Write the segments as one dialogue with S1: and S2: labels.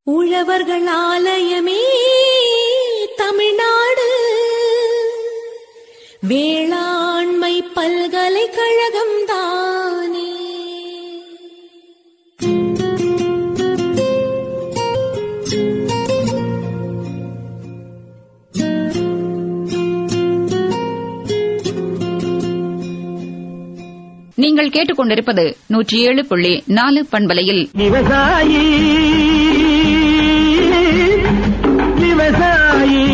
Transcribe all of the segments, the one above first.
S1: உழவர்கள் ஆலயமே தமிழ்நாடு வேளாண்மை பல்கலைக்கழகம் தானே
S2: நீங்கள் கேட்டுக்கொண்டிருப்பது நூற்றி ஏழு புள்ளி நாலு பண்பலையில்
S3: விவசாயி விவசாயி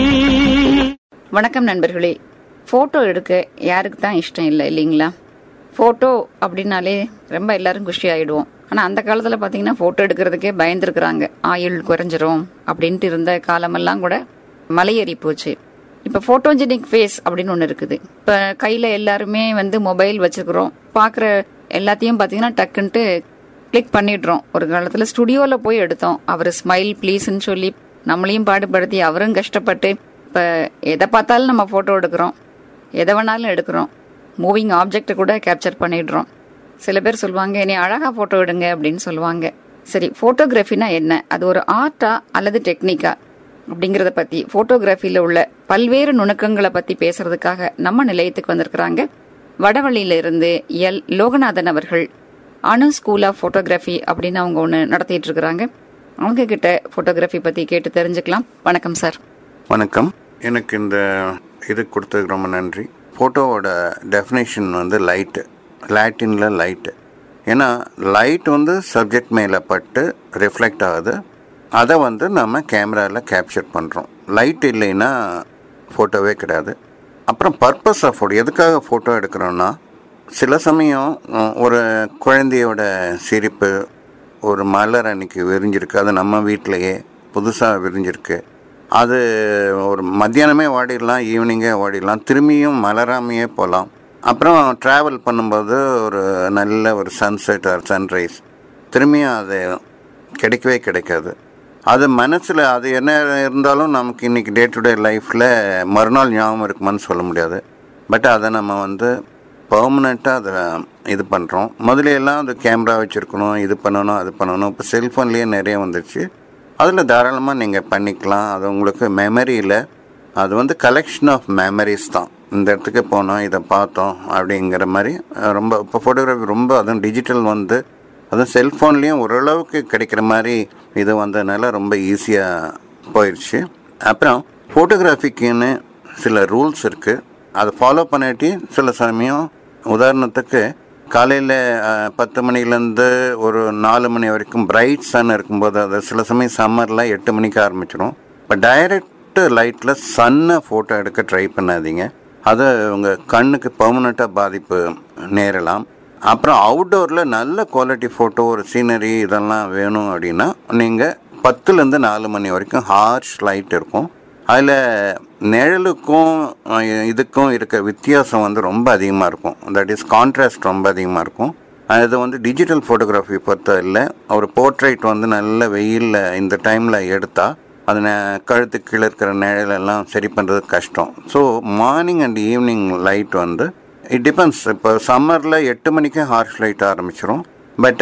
S2: வணக்கம் நண்பர்களே போட்டோ எடுக்க யாருக்கு தான் இஷ்டம் இல்லை இல்லைங்களா போட்டோ அப்படின்னாலே ரொம்ப எல்லாரும் குஷி ஆயிடுவோம் ஆனா அந்த காலத்துல பாத்தீங்கன்னா போட்டோ எடுக்கிறதுக்கே பயந்துருக்குறாங்க ஆயுள் குறைஞ்சிரும் அப்படின்ட்டு இருந்த காலமெல்லாம் கூட மலையேறி போச்சு இப்ப போட்டோஜெனிக் ஃபேஸ் அப்படின்னு ஒண்ணு இருக்குது இப்ப கையில எல்லாருமே வந்து மொபைல் வச்சிருக்கிறோம் பாக்குற எல்லாத்தையும் பாத்தீங்கன்னா டக்குன்ட்டு கிளிக் பண்ணிடுறோம் ஒரு காலத்துல ஸ்டுடியோல போய் எடுத்தோம் அவர் ஸ்மைல் ப்ளீஸ்ன்னு சொல்லி நம்மளையும் பாடுபடுத்தி அவரும் கஷ்டப்பட்டு இப்ப எதை பார்த்தாலும் நம்ம போட்டோ எடுக்கிறோம் எதை வேணாலும் எடுக்கிறோம் மூவிங் ஆப்ஜெக்ட் கூட கேப்சர் பண்ணிடுறோம் சில பேர் சொல்லுவாங்க என்னை அழகா போட்டோ எடுங்க அப்படின்னு சொல்லுவாங்க சரி போட்டோகிராஃபினா என்ன அது ஒரு ஆர்ட்டா அல்லது டெக்னிக்கா அப்படிங்கறத பத்தி போட்டோகிராஃபில உள்ள பல்வேறு நுணுக்கங்களை பத்தி பேசுறதுக்காக நம்ம நிலையத்துக்கு வந்திருக்கிறாங்க வடவள்ளியில இருந்து எல் லோகநாதன் அவர்கள் அணு ஸ்கூல் ஆஃப் போட்டோகிராஃபி அப்படின்னு அவங்க ஒன்று நடத்திட்டு இருக்கிறாங்க அவங்க கிட்ட போட்டோகிராஃபி பத்தி கேட்டு தெரிஞ்சுக்கலாம் வணக்கம் சார்
S4: வணக்கம் எனக்கு இந்த இது கொடுத்ததுக்கு ரொம்ப நன்றி ஃபோட்டோவோட டெஃபினேஷன் வந்து லைட்டு லாட்டினில் லைட்டு ஏன்னா லைட் வந்து சப்ஜெக்ட் மேலே பட்டு ரிஃப்ளெக்ட் ஆகுது அதை வந்து நம்ம கேமராவில் கேப்சர் பண்ணுறோம் லைட் இல்லைன்னா ஃபோட்டோவே கிடையாது அப்புறம் பர்பஸ் ஆஃப் ஃபோட்டோ எதுக்காக ஃபோட்டோ எடுக்கிறோன்னா சில சமயம் உம், ஒரு குழந்தையோட சிரிப்பு ஒரு மலர் அன்னைக்கு விரிஞ்சிருக்கு அது நம்ம வீட்டிலையே புதுசாக விரிஞ்சிருக்கு அது ஒரு மத்தியானமே ஓடிடலாம் ஈவினிங்கே ஓடிடலாம் திரும்பியும் மலராமையே போகலாம் அப்புறம் ட்ராவல் பண்ணும்போது ஒரு நல்ல ஒரு சன்செட் ஆர் சன்ரைஸ் திரும்பியும் அது கிடைக்கவே கிடைக்காது அது மனசில் அது என்ன இருந்தாலும் நமக்கு இன்னைக்கு டே டு டே லைஃப்பில் மறுநாள் ஞாபகம் இருக்குமான்னு சொல்ல முடியாது பட் அதை நம்ம வந்து பர்மனெண்ட்டாக அதை இது பண்ணுறோம் முதல்ல எல்லாம் அது கேமரா வச்சுருக்கணும் இது பண்ணணும் அது பண்ணணும் இப்போ செல்ஃபோன்லேயே நிறைய வந்துருச்சு அதில் தாராளமாக நீங்கள் பண்ணிக்கலாம் அது உங்களுக்கு மெமரியில் அது வந்து கலெக்ஷன் ஆஃப் மெமரிஸ் தான் இந்த இடத்துக்கு போனோம் இதை பார்த்தோம் அப்படிங்கிற மாதிரி அஹ், ரொம்ப இப்போ ஃபோட்டோகிராஃபி ரொம்ப அதுவும் டிஜிட்டல் வந்து அதுவும் செல்ஃபோன்லேயும் ஓரளவுக்கு கிடைக்கிற மாதிரி இது வந்ததுனால ரொம்ப ஈஸியாக போயிடுச்சு அப்புறம் ஃபோட்டோகிராஃபிக்குன்னு சில ரூல்ஸ் இருக்குது அதை ஃபாலோ பண்ணிட்டு சில சமயம் உதாரணத்துக்கு காலையில் பத்து மணிலேருந்து ஒரு நாலு மணி வரைக்கும் பிரைட் சன் இருக்கும்போது அது சில சமயம் சம்மரில் எட்டு மணிக்கு ஆரம்பிச்சிடும் இப்போ டைரக்ட் லைட்டில் சன்னை ஃபோட்டோ எடுக்க ட்ரை பண்ணாதீங்க அது உங்கள் கண்ணுக்கு பெர்மனெண்ட்டாக பாதிப்பு நேரலாம் அப்புறம் அவுட்டோரில் நல்ல குவாலிட்டி ஃபோட்டோ ஒரு சீனரி இதெல்லாம் வேணும் அப்படின்னா நீங்கள் பத்துலேருந்து நாலு மணி வரைக்கும் ஹார்ஷ் லைட் இருக்கும் அதில் நிழலுக்கும் அஹ், இதுக்கும் இருக்க வித்தியாசம் வந்து ரொம்ப அதிகமாக இருக்கும் தட் இஸ் கான்ட்ராஸ்ட் ரொம்ப அதிகமாக இருக்கும் அது வந்து டிஜிட்டல் ஃபோட்டோகிராஃபி பொறுத்த இல்லை ஒரு போர்ட்ரைட் வந்து நல்ல வெயிலில் இந்த டைமில் எடுத்தால் அது நெ- கழுத்துக்கு கீழே இருக்கிற நிழலெல்லாம் சரி பண்ணுறது கஷ்டம் so morning and evening light வந்து இட் டிபெண்ட்ஸ் இப்போ சம்மரில் எட்டு மணிக்கு ஹார்ஷ் லைட் ஆரம்பிச்சிரும் பட்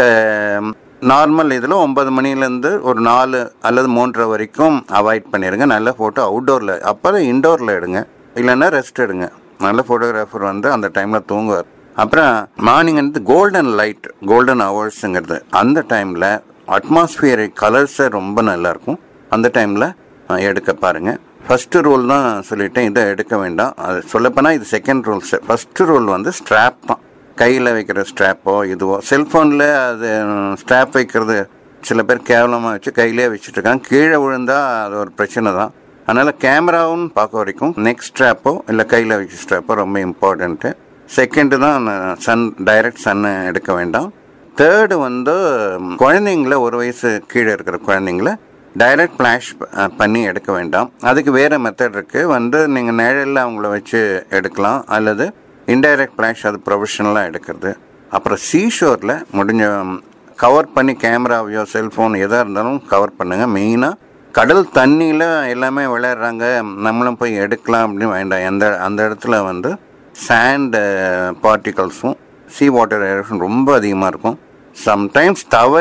S4: நார்மல் இதில் ஒன்பது மணிலேருந்து ஒரு நாலு அல்லது மூன்றரை வரைக்கும் அவாய்ட் பண்ணிடுங்க நல்ல ஃபோட்டோ அவுட்டோரில் அப்போ இன்டோரில் எடுங்க இல்லைன்னா ரெஸ்ட் எடுங்க நல்ல ஃபோட்டோகிராஃபர் வந்து அந்த டைமில் தூங்குவார் அப்புறம் மார்னிங் வந்து கோல்டன் லைட் கோல்டன் ஹவர்ஸுங்கிறது அந்த டைமில் அட்மாஸ்பியரிக் கலர்ஸே ரொம்ப நல்லா இருக்கும் அந்த டைமில் எடுக்க பாருங்க ஃபர்ஸ்ட் ரூல் தான் சொல்லிட்டேன் இதை எடுக்க வேண்டாம் அது சொல்லப்போனால் இது செகண்ட் ரூல்ஸ் ஃபர்ஸ்ட் ரூல் வந்து ஸ்ட்ராப் தான் கையில் வைக்கிற ஸ்ட்ராப்போ இதுவோ செல்ஃபோனில் அது ஸ்ட்ராப் வைக்கிறது சில பேர் கேவலமாக வச்சு கையிலே வச்சுட்டு இருக்காங்க கீழே விழுந்தா அது ஒரு பிரச்சனை தான் அதனால் கேமராவும் பார்க்க வரைக்கும் நெக் ஸ்ட்ராப்போ இல்லை கையில் வச்ச ஸ்ட்ராப்போ ரொம்ப இம்பார்ட்டண்ட்டு செகண்டு தான் சன் டைரக்ட் சன்னை எடுக்க வேண்டாம் தேர்டு வந்து ம், குழந்தைங்கள ஒரு வயசு கீழே இருக்கிற குழந்தைங்கள டைரக்ட் ஃப்ளாஷ் பண்ணி எடுக்க வேண்டாம் அதுக்கு வேறு மெத்தட் இருக்குது வந்து நீங்கள் நிழலில் அவங்கள வச்சு எடுக்கலாம் அல்லது இன்டைரக்ட் ஃப்ளாஷ் அது ப்ரொஃபஷனலாக எடுக்கிறது அப்புறம் சீஷோரில் முடிஞ்ச கவர் பண்ணி கேமராவையோ செல்ஃபோன் எதாக இருந்தாலும் கவர் பண்ணுங்கள் மெயினாக கடல் தண்ணியில் எல்லாமே விளையாடுறாங்க நம்மளும் போய் எடுக்கலாம் அப்படின்னு வேண்டாம் எந்த அந்த இடத்துல வந்து சாண்ட் பார்ட்டிகல்ஸும் சீ வாட்டர் எரேஷன் ரொம்ப அதிகமாக இருக்கும் சம்டைம்ஸ் தவறி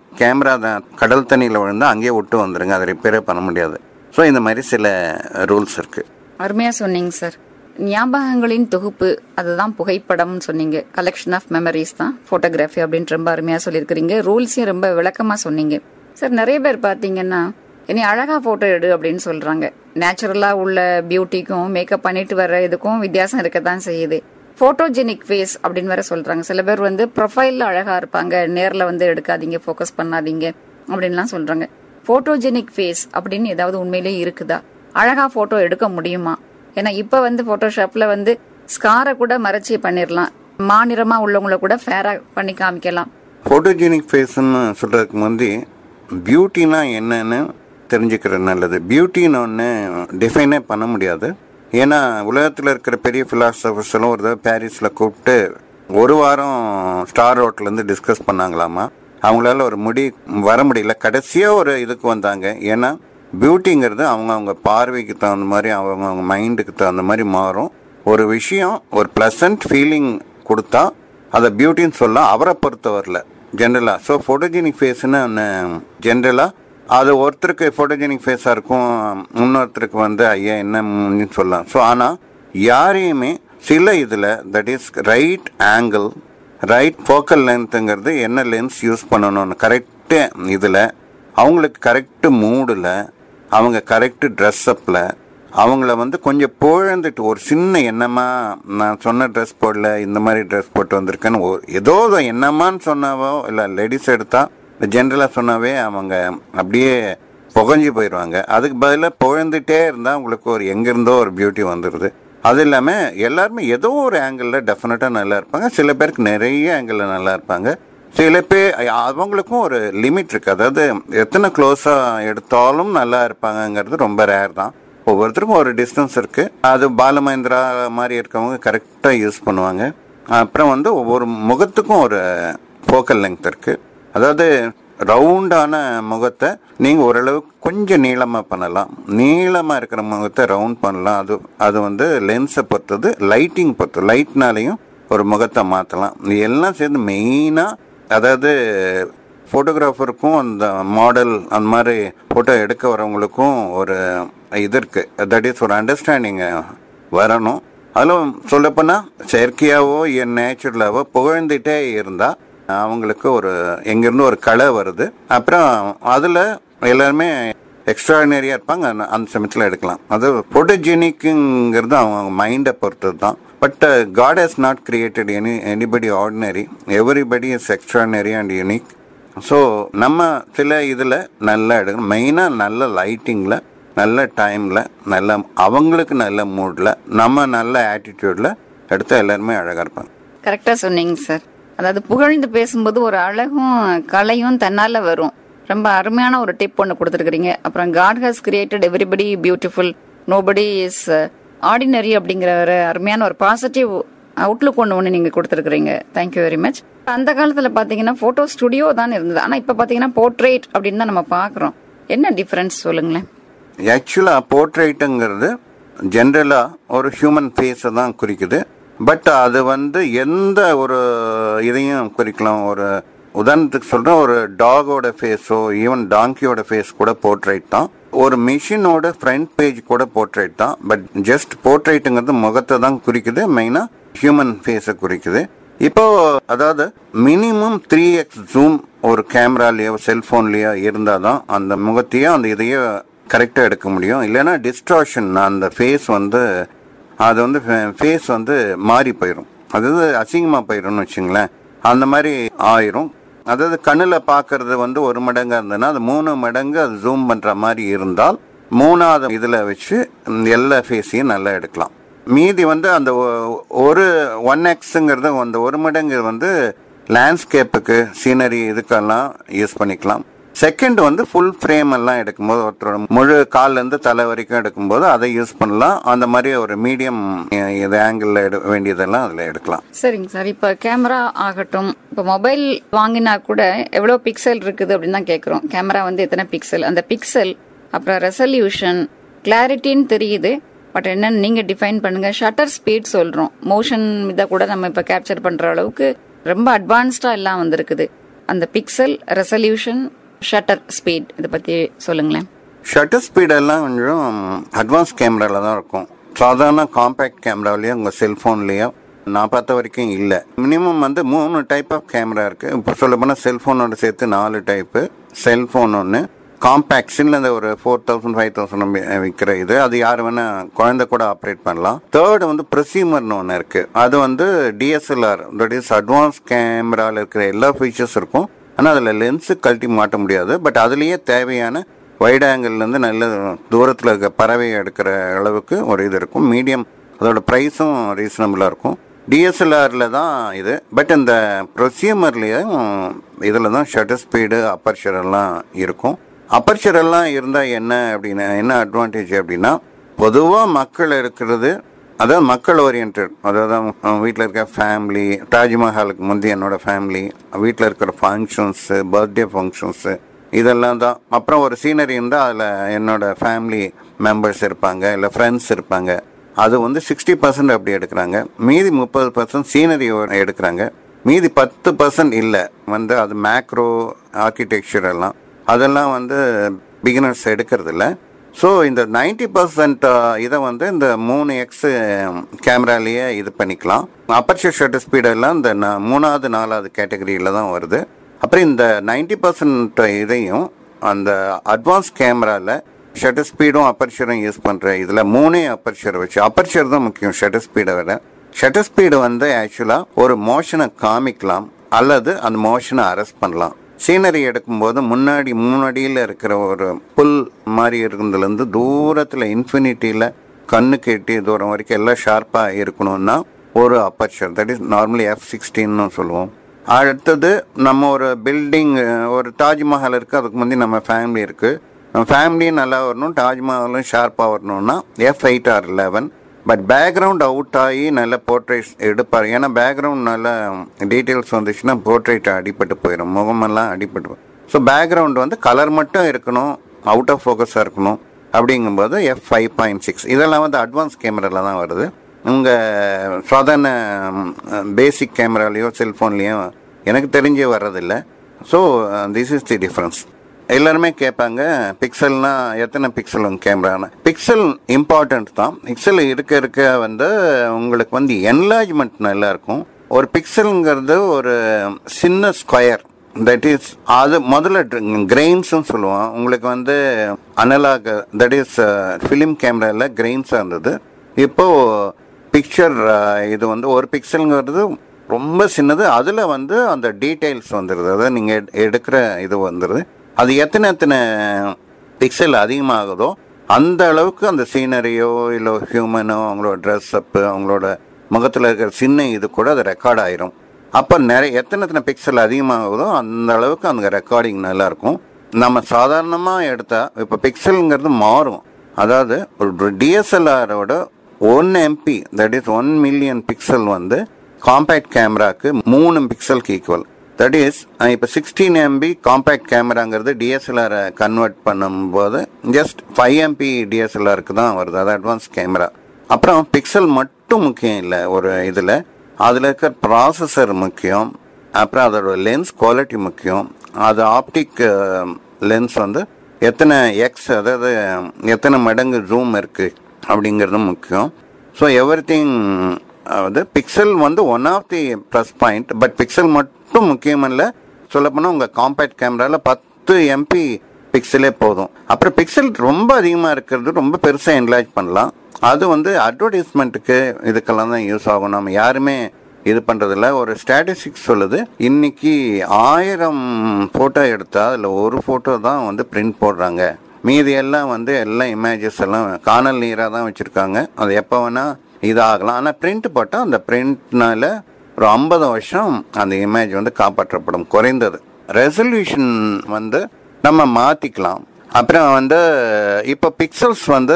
S4: கேமரா தான் கடல் தண்ணியில் விழுந்தால் அங்கேயே விட்டு வந்துருங்க அதை ரிப்பேரே பண்ண முடியாது ஸோ இந்த மாதிரி சில ரூல்ஸ் இருக்குது
S2: அருமையா சொன்னீங்க சார் ஞாபகங்களின் தொகுப்பு அதுதான் புகைப்படம்னு சொன்னீங்க கலெக்ஷன் ஆஃப் மெமரிஸ் தான் போட்டோகிராஃபி அப்படின்னு ரொம்ப அருமையா சொல்லியிருக்கிறீங்க ரூல்ஸையும் ரொம்ப விளக்கமா சொன்னீங்க சார் நிறைய பேர் பாத்தீங்கன்னா இனி அழகா போட்டோ எடு அப்படின்னு சொல்றாங்க நேச்சுரலா உள்ள பியூட்டிக்கும் மேக்கப் பண்ணிட்டு வர்ற இதுக்கும் வித்தியாசம் இருக்கத்தான் செய்யுது போட்டோஜெனிக் ஃபேஸ் அப்படின்னு வேற சொல்றாங்க சில பேர் வந்து ப்ரொஃபைல்ல அழகா இருப்பாங்க நேர்ல வந்து எடுக்காதீங்க ஃபோக்கஸ் பண்ணாதீங்க அப்படின்லாம் சொல்றாங்க போட்டோஜெனிக் ஃபேஸ் அப்படின்னு ஏதாவது உண்மையிலேயே இருக்குதா அழகா போட்டோ எடுக்க முடியுமா ஏன்னா இப்ப வந்து போட்டோஷாப்ல வந்து ஸ்காரை கூட மறைச்சி பண்ணிடலாம் மாநிறமா உள்ளவங்கள கூட ஃபேரா பண்ணி காமிக்கலாம்
S4: ஃபோட்டோஜெனிக் ஃபேஸ்ன்னு சொல்கிறதுக்கு முந்தி பியூட்டினா என்னன்னு தெரிஞ்சுக்கிறது நல்லது பியூட்டின்னு ஒன்று டிஃபைனே பண்ண முடியாது ஏன்னா உலகத்தில் இருக்கிற பெரிய philosophers எல்லாம் ஒரு தடவை பாரிஸில் கூப்பிட்டு ஒரு வாரம் ஸ்டார் ஹோட்டலேருந்து டிஸ்கஸ் பண்ணாங்களாமா அவங்களால ஒரு முடி வர முடியல கடைசியாக ஒரு இதுக்கு வந்தாங்க ஏன்னா பியூட்டிங்கிறது அவங்க அவங்க பார்வைக்கு தகுந்த மாதிரி அவங்க அவங்க மைண்டுக்கு தகுந்த மாதிரி மாறும் ஒரு விஷயம் ஒரு ப்ளசன்ட் ஃபீலிங் கொடுத்தா அதை பியூட்டின்னு சொல்ல அவரை பொறுத்தவரில் ஜென்ரலாக ஸோ ஃபோட்டோஜெனிக் ஃபேஸ்னு ஒன்று ஜென்ரலாக அது ஒருத்தருக்கு ஃபோட்டோஜெனிக் ஃபேஸாக இருக்கும் இன்னொருத்தருக்கு வந்து ஐயா என்ன சொல்லலாம் ஸோ ஆனால் யாரையுமே சில இதில் that is right angle right focal லென்த்துங்கிறது என்ன லென்ஸ் யூஸ் பண்ணணும்னு கரெக்டு இதில் அவங்களுக்கு கரெக்டு மூடில் அவங்க கரெக்டு ட்ரெஸ்அப்பில் அவங்கள வந்து கொஞ்சம் புழந்துட்டு ஒரு சின்ன என்னமா நான் சொன்ன ட்ரெஸ் போடல இந்த மாதிரி ட்ரெஸ் போட்டு வந்திருக்கேன்னு ஒரு ஏதோ ஒரு என்னமான்னு சொன்னாவோ இல்லை லேடிஸ் எடுத்தா ஜென்ரலாக சொன்னாவே அவங்க அப்படியே புகஞ்சு போயிடுவாங்க அதுக்கு பதிலாக புகழ்ந்துட்டே இருந்தால் உங்களுக்கு ஒரு எங்கேருந்தோ ஒரு பியூட்டி வந்துடுது அது இல்லாமல் எல்லாருமே ஏதோ ஒரு ஆங்கிளில் டெஃபினட்டாக நல்லா இருப்பாங்க சில பேருக்கு நிறைய ஆங்கிளில் நல்லா இருப்பாங்க சில பேர் அவங்களுக்கும் ஒரு லிமிட் இருக்கு அதாவது எத்தனை க்ளோஸாக எடுத்தாலும் நல்லா இருப்பாங்கங்கிறது ரொம்ப ரேர் தான் ஒவ்வொருத்தருக்கும் ஒரு டிஸ்டன்ஸ் இருக்கு அது பாலமேந்திரா மாதிரி இருக்கவங்க கரெக்டாக யூஸ் பண்ணுவாங்க அப்புறம் வந்து ஒவ்வொரு முகத்துக்கும் ஒரு ஃபோக்கல் லெங்த் இருக்கு அதாவது ரவுண்டான முகத்தை நீங்கள் ஓரளவுக்கு கொஞ்சம் நீளமாக பண்ணலாம் நீளமாக இருக்கிற முகத்தை ரவுண்ட் பண்ணலாம் அது அது வந்து லென்ஸை பொறுத்தது லைட்டிங் பொறுத்து லைட்னாலையும் ஒரு முகத்தை மாற்றலாம் இது எல்லாம் சேர்ந்து மெயினாக அதாவது ஃபோட்டோகிராஃபருக்கும் அந்த மாடல் அந்த மாதிரி ஃபோட்டோ எடுக்க வரவங்களுக்கும் ஒரு இது இருக்குது தட் இஸ் ஒரு அண்டர்ஸ்டாண்டிங் வரணும் அதில் சொல்லப்போனால் செயற்கையாவோ என் நேச்சுரலாவோ புகழ்ந்துட்டே இருந்தால் அவங்களுக்கு ஒரு எங்கேருந்து ஒரு கலை வருது அப்புறம் அதில் எல்லாருமே எக்ஸ்ட்ராடினரியாக இருப்பாங்க அந்த- அந்த சமயத்தில் எடுக்கலாம் அது ஃபோட்டோஜெனிக்குங்கிறது அவங்க அவங்க மைண்டை பொறுத்தது தான் but God has not created any anybody ordinary everybody is extraordinary and unique so நம்ம சில இதில் நல்லா எடுக்கணும் மெயினாக நல்ல லைட்டிங்கில் நல்ல டைமில் நல்ல அவங்களுக்கு நல்ல மூடில் நம்ம நல்ல ஆட்டிடியூடில் எடுத்து எல்லாருமே அழகாக இருப்பாங்க
S2: கரெக்டா சொன்னீங்க சார் அதாவது புகழ்ந்து பேசும்போது ஒரு அழகும் கலையும் தன்னால வரும் ரொம்ப அருமையான ஒரு டிப் ஒன்று கொடுத்துருக்கீங்க அப்புறம் God has created everybody beautiful nobody is ordinary அப்படிங்கிற ஒரு அருமையான ஒரு பாசிட்டிவ் அவுட்லுக் ஒன்று ஒன்று நீங்கள் கொடுத்துருக்குறீங்க தேங்க்யூ வெரி மச் அந்த காலத்தில் பார்த்தீங்கன்னா ஃபோட்டோ ஸ்டுடியோ தான் இருந்தது ஆனால் இப்போ பார்த்தீங்கன்னா போர்ட்ரேட் அப்படின்னு தான் நம்ம பார்க்குறோம் என்ன டிஃப்ரென்ஸ் சொல்லுங்களேன்
S4: ஆக்சுவலாக போர்ட்ரேட்டுங்கிறது ஜென்ரலாக ஒரு ஹியூமன் ஃபேஸை தான் குறிக்குது பட் அது வந்து எந்த ஒரு இதையும் குறிக்கலாம் ஒரு உதாரணத்துக்கு சொல்கிறேன் ஒரு டாகோட ஃபேஸோ ஈவன் டாங்கியோட ஃபேஸ் கூட போர்ட்ரேட் தான் ஒரு மிஷினோட ஃப்ரண்ட் பேஜ் கூட போர்ட்ரேட் தான் பட் ஜஸ்ட் போர்ட்ரேட்டுங்கிறது முகத்தை தான் குறிக்குது மெயினாக ஹியூமன் ஃபேஸை குறிக்குது இப்போ அதாவது மினிமம் த்ரீ எக்ஸ் ஜூம் ஒரு கேமராலேயோ செல்ஃபோன்லேயோ இருந்தால் தான் அந்த முகத்தையோ அந்த இதையோ கரெக்டாக எடுக்க முடியும் இல்லைன்னா டிஸ்ட்ராக்ஷன் அந்த ஃபேஸ் வந்து அது வந்து ஃபேஸ் வந்து மாறி போயிடும் அதாவது அசிங்கமாக போயிடும்னு வச்சுங்களேன் அந்த மாதிரி ஆயிரும் அதாவது கண்ணில் பார்க்கறது வந்து ஒரு மடங்கு இருந்ததுன்னா அது மூணு மடங்கு அது ஜூம் பண்ணுற மாதிரி இருந்தால் மூணாவது இதில் வச்சு எல்லா ஃபேஸையும் நல்லா எடுக்கலாம் மீதி வந்து அந்த ஒ- ஒரு ஒன் எக்ஸுங்கிறது அந்த ஒரு மடங்கு வந்து லேண்ட்ஸ்கேப்புக்கு சீனரி இதுக்கெல்லாம் யூஸ் பண்ணிக்கலாம் செகண்ட் வந்து ஃபுல் ஃப்ரேம் எல்லாம் எடுக்கும்போது ஒருத்தரோட முழு கால்லேருந்து தலை வரைக்கும் எடுக்கும்போது அதை யூஸ் பண்ணலாம் அந்த மாதிரி ஒரு மீடியம் இது ஆங்கிளில் எடு வேண்டியதெல்லாம் அதில் எடுக்கலாம்
S2: சரிங்க சார் இப்போ கேமரா ஆகட்டும் இப்போ மொபைல் வாங்கினா கூட எவ்வளோ பிக்சல் இருக்குது அப்படின்னு தான் கேட்குறோம் கேமரா வந்து எத்தனை பிக்சல் அந்த பிக்சல் அப்புறம் ரெசல்யூஷன் கிளாரிட்டின்னு தெரியுது பட் என்னன்னு நீங்கள் டிஃபைன் பண்ணுங்க ஷட்டர் ஸ்பீட் சொல்கிறோம் மோஷன் இதை கூட நம்ம இப்போ கேப்சர் பண்ணுற அளவுக்கு ரொம்ப அட்வான்ஸ்டாக எல்லாம் வந்திருக்குது அந்த பிக்சல் ரெசல்யூஷன் ஷட்டர் ஸ்பீட் இதை பற்றி சொல்லுங்களேன்
S4: ஷட்டர் ஸ்பீடெல்லாம் கொஞ்சம் அட்வான்ஸ் கேமராவில் தான் இருக்கும் சாதாரண காம்பேக்ட் கேமராவிலேயோ உங்கள் செல்ஃபோன்லேயோ நான் பார்த்த வரைக்கும் இல்லை மினிமம் வந்து மூணு டைப் ஆஃப் கேமரா இருக்குது இப்போ சொல்ல போனால் செல்ஃபோனோட சேர்த்து நாலு டைப்பு செல்ஃபோன் ஒன்று காம்பேக்ட்ஸில் இந்த ஒரு ஃபோர் தௌசண்ட் ஃபைவ் தௌசண்ட் விற்கிற இது அது யார் வேணால் குழந்தை கூட ஆப்ரேட் பண்ணலாம் தேர்டு வந்து ப்ரொசீமர்னு ஒன்று இருக்குது அது வந்து டிஎஸ்எல்ஆர் தட் இஸ் அட்வான்ஸ் கேமராவில் இருக்கிற எல்லா ஃபீச்சர்ஸ் இருக்கும் ஆனால் அதில் லென்ஸு கழட்டி மாட்ட முடியாது பட் அதுலேயே தேவையான வைட் ஆங்கிள்லேருந்து நல்ல தூரத்தில் இருக்க பறவை எடுக்கிற அளவுக்கு ஒரு இது இருக்கும் மீடியம் அதோட ப்ரைஸும் ரீசனபிளாக இருக்கும் டிஎஸ்எல்ஆரில் தான் இது பட் இந்த ப்ரொசியூமர்லேயும் இதில் தான் ஷட்டர் ஸ்பீடு அப்பர்ச்சர் எல்லாம் இருக்கும் அப்பர்ச்சர் எல்லாம் இருந்தால் என்ன அப்படின்னா என்ன அட்வான்டேஜ் அப்படின்னா பொதுவாக மக்கள் இருக்கிறது அதாவது மக்கள் ஓரியன்ட் அதாவது வீட்டில் இருக்க ஃபேமிலி தாஜ்மஹாலுக்கு முந்தைய என்னோட ஃபேமிலி வீட்டில் இருக்கிற ஃபங்க்ஷன்ஸு பர்த்டே ஃபங்க்ஷன்ஸு இதெல்லாம் தான் அப்புறம் ஒரு சீனரி இருந்தால் அதில் என்னோட ஃபேமிலி மெம்பர்ஸ் இருப்பாங்க இல்லை ஃப்ரெண்ட்ஸ் இருப்பாங்க அது வந்து சிக்ஸ்டி பர்சன்ட் அப்படி எடுக்கிறாங்க மீதி முப்பது பர்சன்ட் சீனரி எடுக்கிறாங்க மீதி பத்து பர்சன்ட் இல்லை வந்து அது மேக்ரோ ஆர்கிடெக்சர் எல்லாம் அதெல்லாம் வந்து பிகினர்ஸ் எடுக்கிறது இல்லை ஸோ இந்த நைன்டி பர்சன்ட் இதை வந்து இந்த மூணு எக்ஸ் கேமராலேயே இது பண்ணிக்கலாம் அப்பர்ச்சர் ஷட்டர் ஸ்பீடெல்லாம் இந்த நா- மூணாவது நாலாவது கேட்டகரியில் தான் வருது அப்புறம் இந்த நைன்டி பர்சன்ட் இதையும் அந்த அட்வான்ஸ் கேமராவில் ஷட்டர் ஸ்பீடும் அப்பர்ச்சரும் யூஸ் பண்ணுற இதில் மூணே அப்பர்ச்சர் வச்சு அப்பர்ச்சர் தான் முக்கியம் ஷட்டர் ஸ்பீடை விட ஷட்டர் ஸ்பீடு வந்து ஆக்சுவலாக ஒரு மோஷனை காமிக்கலாம் அல்லது அந்த மோஷனை அரெஸ்ட் பண்ணலாம் சீனரி எடுக்கும்போது முன்னாடி முன்னாடியில் இருக்கிற ஒரு புல் மாதிரி இருந்ததுலேருந்து தூரத்தில் இன்ஃபினிட்டியில் கண்ணு கெட்டி தூரம் வரைக்கும் எல்லாம் ஷார்ப்பாக இருக்கணும்னா ஒரு aperture that is normally f சிக்ஸ்டீன்னு சொல்லுவோம் அடுத்தது நம்ம ஒரு பில்டிங் ஒரு தாஜ்மஹால் இருக்குது அதுக்கு முந்தி நம்ம ஃபேமிலி இருக்குது நம்ம ஃபேமிலியும் நல்லா வரணும் தாஜ்மஹாலும் ஷார்ப்பாக வரணும்னா f eight or eleven but background out ஆகி நல்ல போர்ட்ரேட்ஸ் எடுப்பார் ஏன்னா பேக்ரவுண்ட் நல்ல டீட்டெயில்ஸ் வந்துச்சுன்னா போர்ட்ரேட் அடிபட்டு போயிடும் முகமெல்லாம் அடிபட்டு போயிடும் ஸோ பேக்ரவுண்ட் வந்து கலர் மட்டும் இருக்கணும் அவுட் ஆஃப் ஃபோக்கஸாக இருக்கணும் அப்படிங்கும்போது எஃப் ஃபைவ் பாயிண்ட் சிக்ஸ் இதெல்லாம் வந்து அட்வான்ஸ் கேமராவில் தான் வருது உங்கள் சாதாரண பேசிக் கேமராலேயோ செல்ஃபோன்லேயோ எனக்கு தெரிஞ்சே வர்றதில்ல so this is the difference எல்லாருமே கேட்பாங்க பிக்சல்னா எத்தனை பிக்சல் உங்க கேமரான்னு பிக்சல் இம்பார்ட்டன்ட் தான் பிக்சல் இருக்க இருக்க வந்து உங்களுக்கு வந்து என்லார்ஜ்மெண்ட் நல்லா இருக்கும் ஒரு பிக்சலுங்கிறது ஒரு சின்ன ஸ்கொயர் தட் இஸ் அது முதல்ல கிரெயின்ஸ்னு சொல்லுவோம் உங்களுக்கு வந்து அனலாக் தட் இஸ் ஃபிலிம் கேமராவில் கிரெயின்ஸாக இருந்தது இப்போ பிக்சர் இது வந்து ஒரு பிக்சலுங்கிறது ரொம்ப சின்னது அதில் வந்து அந்த டீட்டெயில்ஸ் வந்துடுது அதாவது நீங்கள் எடுக்கிற இது வந்துடுது அது எத்தனை எத்தனை பிக்சல் அதிகமாகுதோ அந்த அளவுக்கு அந்த சீனரியோ இல்லை ஹியூமனோ அவங்களோட ட்ரெஸ் அப்பு அவங்களோட முகத்தில் இருக்கிற சின்ன இது கூட அது ரெக்கார்ட் ஆயிரும் அப்போ நிறைய எத்தனை எத்தனை பிக்சல் அதிகமாகுதோ அந்த அளவுக்கு அந்த ரெக்கார்டிங் நல்லாயிருக்கும் நம்ம சாதாரணமாக எடுத்தால் இப்போ பிக்சலுங்கிறது மாறும் அதாவது ஒரு டிஎஸ்எல்ஆரோட one MB that is one million pixel வந்து காம்பேக்ட் கேமராக்கு மூணு பிக்சலுக்கு ஈக்குவல் தட் இஸ் இப்போ சிக்ஸ்டீன் எம்பி காம்பேக்ட் கேமராங்கிறது டிஎஸ்எல்ஆரை கன்வெர்ட் பண்ணும்போது ஜஸ்ட் ஃபைவ் எம்பி டிஎஸ்எல்ஆருக்கு தான் வருது அது அட்வான்ஸ் கேமரா அப்புறம் பிக்சல் மட்டும் முக்கியம் இல்லை ஒரு இதில் அதில் இருக்கிற ப்ராசஸர் முக்கியம் அப்புறம் அதோட லென்ஸ் குவாலிட்டி முக்கியம் அது ஆப்டிக் லென்ஸ் வந்து எத்தனை எக்ஸ் அதாவது எத்தனை மடங்கு ஜூம் இருக்குது அப்படிங்கிறது முக்கியம் ஸோ எவ்ரி திங் வந்து பிக்சல் வந்து one of the plus point but pixel மட்டும் முக்கியம் இல்லை சொல்லப்போனால் உங்கள் காம்பேக்ட் கேமராவில் பத்து எம்பி பிக்சலே போதும் அப்புறம் பிக்சல் ரொம்ப அதிகமாக இருக்கிறது ரொம்ப பெருசாக என்லார்ஜ் பண்ணலாம் அது வந்து அட்வர்டைஸ்மெண்ட்டுக்கு இதுக்கெல்லாம் தான் யூஸ் ஆகும் நம்ம யாருமே இது பண்ணுறதில்ல ஒரு ஸ்டாட்டிஸ்டிக்ஸ் சொல்லுது இன்னைக்கு ஆயிரம் ஃபோட்டோ எடுத்தால் அதில் ஒரு ஃபோட்டோ தான் வந்து பிரிண்ட் போடுறாங்க மீதி எல்லாம் வந்து எல்லாம் இமேஜஸ் எல்லாம் காணல் நீராக தான் வச்சுருக்காங்க அது எப்போ வேணால் இதாகலாம் ஆனால் பிரிண்ட் போட்டால் அந்த பிரிண்ட்னால ஒரு ஐம்பது வருஷம் அந்த இமேஜ் வந்து காப்பாற்றப்படும் குறைந்தது ரெசல்யூஷன் வந்து நம்ம மாற்றிக்கலாம் அப்புறம் வந்து இப்போ பிக்சல்ஸ் வந்து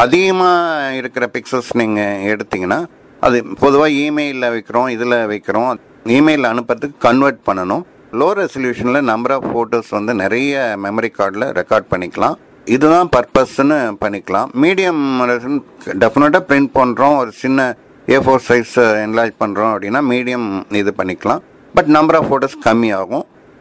S4: அதிகமாக இருக்கிற பிக்சல்ஸ் நீங்கள் எடுத்தீங்கன்னா அது பொதுவாக இமெயிலில் வைக்கிறோம் இதில் வைக்கிறோம் இமெயிலில் அனுப்புறதுக்கு கன்வெர்ட் பண்ணணும் லோ ரெசல்யூஷனில் நம்பர் ஆஃப் ஃபோட்டோஸ் வந்து நிறைய மெமரி கார்டில் ரெக்கார்ட் பண்ணிக்கலாம் இதுதான் பர்பஸ்ன்னு பண்ணிக்கலாம் மீடியம் டெஃபினட்டாக பிரிண்ட் பண்ணுறோம் ஒரு சின்ன ஏ ஃபோர் சைஸ் என்லார்ஜ் பண்ணுறோம் அப்படின்னா மீடியம் இது பண்ணிக்கலாம் பட் நம்பர் ஆஃப் ஃபோட்டோஸ் கம்மியாகும்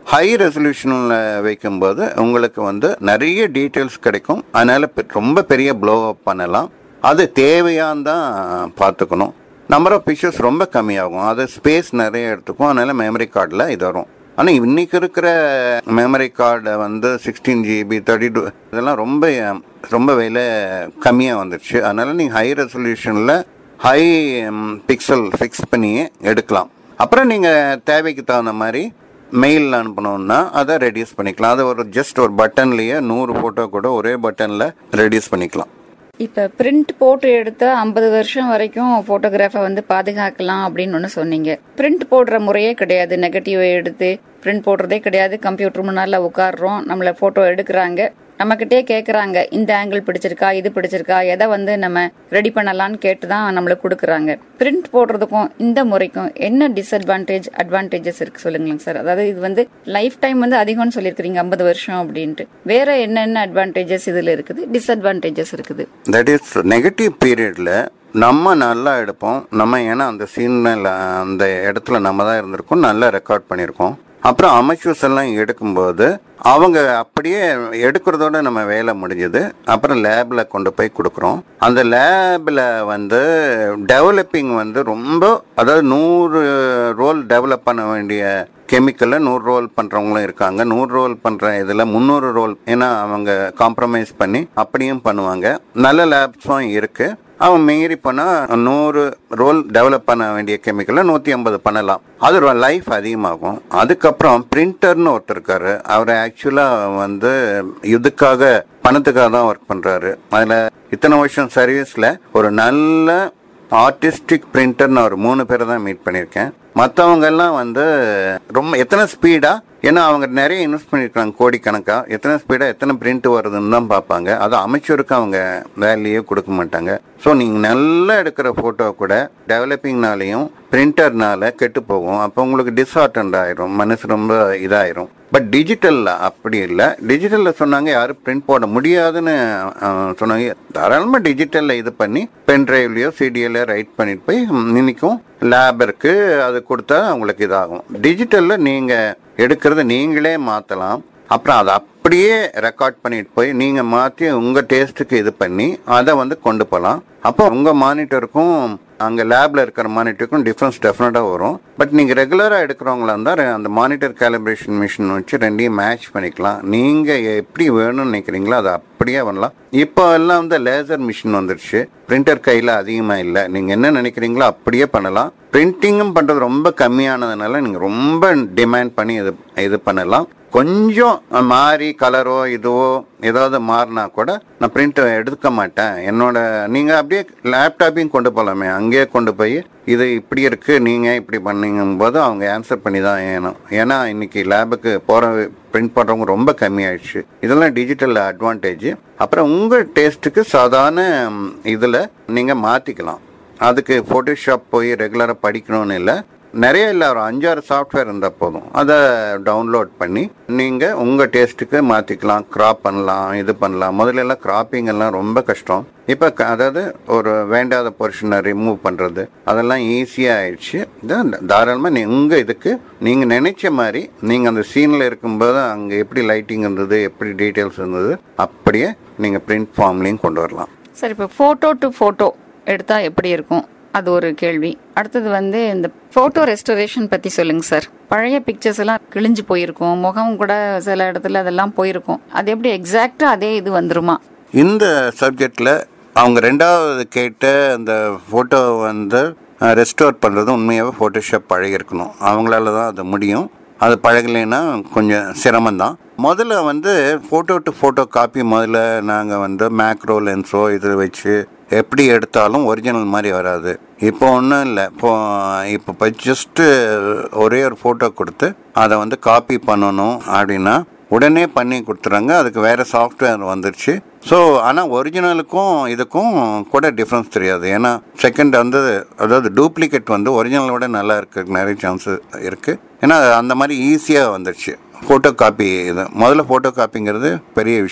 S4: ஹை ரெசல்யூஷனில் வைக்கும்போது உங்களுக்கு வந்து நிறைய டீட்டெயில்ஸ் கிடைக்கும் அதனால பெ- ரொம்ப பெரிய ப்ளோ அப் பண்ணலாம் அது தேவையான்னு தான் பார்த்துக்கணும் நம்பர் ஆஃப் பிக்சர்ஸ் ரொம்ப கம்மியாகும் அது ஸ்பேஸ் நிறைய எடுத்துக்கும் அதனால மெமரி கார்டில் இது வரும் ஆனால் இன்னைக்கு இருக்கிற மெமரி கார்டு வந்து சிக்ஸ்டீன் ஜிபி தேர்ட்டி டூ இதெல்லாம் ரொம்ப ரொம்ப விலை கம்மியாக வந்துடுச்சு அதனால நீங்கள் ஹை ரெசல்யூஷனில் ஹை பிக்சல் ஃபிக்ஸ் பண்ணியே எடுக்கலாம் அப்புறம் நீங்கள் தேவைக்கு தகுந்த மாதிரி மெயில் அனுப்பணும்னா அதை ரெடியூஸ் பண்ணிக்கலாம் அது ஒரு ஜஸ்ட் ஒரு பட்டன்லேயே நூறு ஃபோட்டோ கூட ஒரே பட்டனில் ரெடியூஸ் பண்ணிக்கலாம்
S2: இப்ப பிரிண்ட் போட்டு எடுத்தா ஐம்பது வருஷம் வரைக்கும் போட்டோகிராஃபை வந்து பாதுகாக்கலாம் அப்படின்னு ஒன்று சொன்னீங்க பிரிண்ட் போடுற முறையே கிடையாது நெகட்டிவ் எடுத்து பிரிண்ட் போடுறதே கிடையாது கம்ப்யூட்டர் முன்னால உட்காடுறோம் நம்மள போட்டோ எடுக்கிறாங்க நம்மக்கிட்டே கேட்குறாங்க இந்த ஆங்கிள் பிடிச்சிருக்கா இது பிடிச்சிருக்கா எதை வந்து நம்ம ரெடி பண்ணலாம்னு கேட்டு தான் நம்மளுக்கு கொடுக்குறாங்க பிரிண்ட் போடுறதுக்கும் இந்த முறைக்கும் என்ன டிஸ்அட்வான்டேஜ் அட்வான்டேஜஸ் இருக்கு சொல்லுங்களேங்க சார் அதாவது இது வந்து லைஃப் டைம் வந்து அதிகம்னு சொல்லியிருக்கிறீங்க ஐம்பது வருஷம் அப்படின்ட்டு வேற என்னென்ன அட்வான்டேஜஸ் இதில் இருக்குது டிஸ்அட்வான்டேஜஸ் இருக்குது
S4: தட் இஸ் நெகட்டிவ் பீரியடில் நம்ம நல்லா எடுப்போம் நம்ம ஏன்னா அந்த சீனில் அந்த இடத்துல நம்ம தான் இருந்திருக்கோம் நல்லா ரெக்கார்ட் பண்ணியிருக்கோம் அப்புறம் அமைச்சர்ஸ் எல்லாம் எடுக்கும்போது அவங்க அப்படியே எடுக்கிறதோட நம்ம வேலை முடிஞ்சது அப்புறம் லேபில் கொண்டு போய் கொடுக்குறோம் அந்த லேபில் வந்து டெவலப்பிங் வந்து ரொம்ப அதாவது நூறு ரோல் டெவலப் பண்ண வேண்டிய கெமிக்கலில் நூறு ரோல் பண்ணுறவங்களும் இருக்காங்க நூறு ரோல் பண்ணுற இதில் முந்நூறு ரோல் ஏன்னா அவங்க காம்ப்ரமைஸ் பண்ணி அப்படியும் பண்ணுவாங்க நல்ல லேப்ஸும் இருக்குது அவன் மீறி பண்ணால் நூறு ரோல் டெவலப் பண்ண வேண்டிய கெமிக்கலை நூற்றி ஐம்பது பண்ணலாம் அது லைஃப் அதிகமாகும் அதுக்கப்புறம் பிரிண்டர்னு ஒருத்தர் இருக்காரு அவர் ஆக்சுவலாக வந்து இதுக்காக பணத்துக்காக தான் ஒர்க் பண்ணுறாரு அதில் இத்தனை வருஷம் சர்வீஸில் ஒரு நல்ல ஆர்டிஸ்டிக் பிரிண்டர்னு ஒரு மூணு பேரை தான் மீட் பண்ணியிருக்கேன் மற்றவங்க எல்லாம் வந்து ரொம்ப எத்தனை ஸ்பீடா ஏன்னா அவங்க நிறைய இன்வெஸ்ட் பண்ணியிருக்காங்க கோடிக்கணக்கா எத்தனை ஸ்பீடா எத்தனை பிரிண்ட் வருதுன்னு தான் பார்ப்பாங்க அது அமைச்சருக்கு அவங்க வேலையே கொடுக்க மாட்டாங்க ஸோ நீங்கள் நல்லா எடுக்கிற ஃபோட்டோ கூட டெவலப்பிங்னாலையும் பிரிண்டர்னால கெட்டு போகும் அப்போ உங்களுக்கு டிஸ்ஆர்டன்ட் ஆயிரும் மனசு ரொம்ப இதாயிரும் பட் டிஜிட்டலில் அப்படி இல்லை டிஜிட்டலில் சொன்னாங்க யாரும் பிரிண்ட் போட முடியாதுன்னு அஹ், சொன்னாங்க தாராளமாக டிஜிட்டலில் இது பண்ணி பென் டிரைவ்லையோ சிடிஎல்லையோ ரைட் பண்ணிட்டு போய் இன்னைக்கும் லேப் இருக்கு அது கொடுத்தா உங்களுக்கு இதாகும் டிஜிட்டலில் நீங்கள் எடுக்கிறத நீங்களே மாற்றலாம் அப்புறம் அதை அப்படியே ரெக்கார்ட் பண்ணிட்டு போய் நீங்கள் மாற்றி உங்கள் டேஸ்ட்டுக்கு இது பண்ணி அதை வந்து கொண்டு போகலாம் அப்போ உங்கள் மானிட்டருக்கும் அங்கே லேபில் இருக்கிற மானிட்டருக்கும் டிஃப்ரென்ஸ் டெஃபினட்டாக வரும் பட் நீங்கள் ரெகுலராக எடுக்கிறவங்களா இருந்தால் அந்த மானிட்டர் கேலிப்ரேஷன் மிஷின் வச்சு ரெண்டையும் மேட்ச் பண்ணிக்கலாம் நீங்கள் எப்படி வேணும்னு நினைக்கிறீங்களோ அதை அப்படியே பண்ணலாம் இப்போ எல்லாம் வந்து லேசர் மிஷின் வந்துருச்சு பிரிண்டர் கையில் அதிகமாக இல்லை நீங்கள் என்ன நினைக்கிறீங்களோ அப்படியே பண்ணலாம் பிரிண்டிங்கும் பண்ணுறது ரொம்ப கம்மியானதுனால நீங்கள் ரொம்ப டிமாண்ட் பண்ணி இது இது பண்ணலாம் கொஞ்சம் மாறி கலரோ இதுவோ ஏதாவது மாறினா கூட நான் பிரிண்ட் எடுக்க மாட்டேன் என்னோட நீங்கள் அப்படியே லேப்டாப்பையும் கொண்டு போகலாமே அங்கேயே கொண்டு போய் இது இப்படி இருக்கு நீங்கள் இப்படி பண்ணீங்கும் போது அவங்க ஆன்சர் பண்ணி தான் ஏணும் ஏன்னா இன்னைக்கு லேபுக்கு போகிற பிரிண்ட் பண்ணுறவங்க ரொம்ப கம்மியாயிடுச்சு இதெல்லாம் டிஜிட்டல் அட்வான்டேஜ் அப்புறம் உங்கள் டேஸ்ட்டுக்கு சாதாரண இதில் நீங்கள் மாற்றிக்கலாம் அதுக்கு ஃபோட்டோஷாப் போய் ரெகுலராக படிக்கணும்னு இல்லை நிறைய இல்லை ஒரு அஞ்சாறு சாஃப்ட்வேர் இருந்தால் போதும் அதை டவுன்லோட் பண்ணி நீங்கள் உங்கள் டேஸ்ட்டுக்கு மாற்றிக்கலாம் கிராப் பண்ணலாம் இது பண்ணலாம் முதல்ல எல்லாம் கிராப்பிங் எல்லாம் ரொம்ப கஷ்டம் இப்போ அதாவது ஒரு வேண்டாத பொர்ஷனை ரிமூவ் பண்ணுறது அதெல்லாம் ஈஸியாக ஆயிடுச்சு இதான் தாராளமாக நீ உங்கள் இதுக்கு நீங்கள் நினைச்ச மாதிரி நீங்கள் அந்த சீனில் இருக்கும்போது அங்கே எப்படி லைட்டிங் இருந்தது எப்படி டீட்டெயில்ஸ் இருந்தது அப்படியே நீங்கள் பிரிண்ட் ஃபார்ம்லேயும் கொண்டு வரலாம்
S2: சார் இப்போ ஃபோட்டோ டு ஃபோட்டோ எடுத்தா எப்படி இருக்கும் அது ஒரு கேள்வி அடுத்தது வந்து இந்த ஃபோட்டோ ரெஸ்டரேஷன் பற்றி சொல்லுங்க சார் பழைய பிக்சர்ஸ் எல்லாம் கிழிஞ்சு போயிருக்கும் முகம் கூட சில இடத்துல அதெல்லாம் போயிருக்கும் அது எப்படி எக்ஸாக்டா அதே இது வந்துருமா
S4: இந்த சப்ஜெக்டில் அவங்க ரெண்டாவது கேட்ட அந்த ஃபோட்டோ வந்து ரெஸ்டோர் பண்ணுறது உண்மையாகவே ஃபோட்டோஷாப் பழகிருக்கணும் அவங்களால தான் அது முடியும் அது பழகலைன்னா கொஞ்சம் சிரமம்தான் முதல்ல வந்து ஃபோட்டோ டு ஃபோட்டோ காப்பி முதல்ல நாங்கள் வந்து மேக்ரோ லென்ஸோ இது வச்சு எப்படி எடுத்தாலும் ஒரிஜினல் மாதிரி வராது இப்போ ஒன்றும் இல்லை இப்போ இப்போ ஜஸ்ட்டு ஒரே ஒரு ஃபோட்டோ கொடுத்து அதை வந்து காப்பி பண்ணணும் அப்படின்னா உடனே பண்ணி கொடுத்துறாங்க அதுக்கு வேறு சாஃப்ட்வேர் வந்துருச்சு ஸோ ஆனால் ஒரிஜினலுக்கும் இதுக்கும் கூட டிஃப்ரென்ஸ் தெரியாது ஏன்னா செகண்ட் வந்து அதாவது டூப்ளிகேட் வந்து ஒரிஜினலை விட நல்லா இருக்கு நிறைய சான்சஸ் இருக்குது ஏன்னா அந்த மாதிரி ஈஸியாக வந்துருச்சு ஃபோட்டோ காப்பி இது முதல்ல ஃபோட்டோ காப்பிங்கிறது பெரிய விஷயம்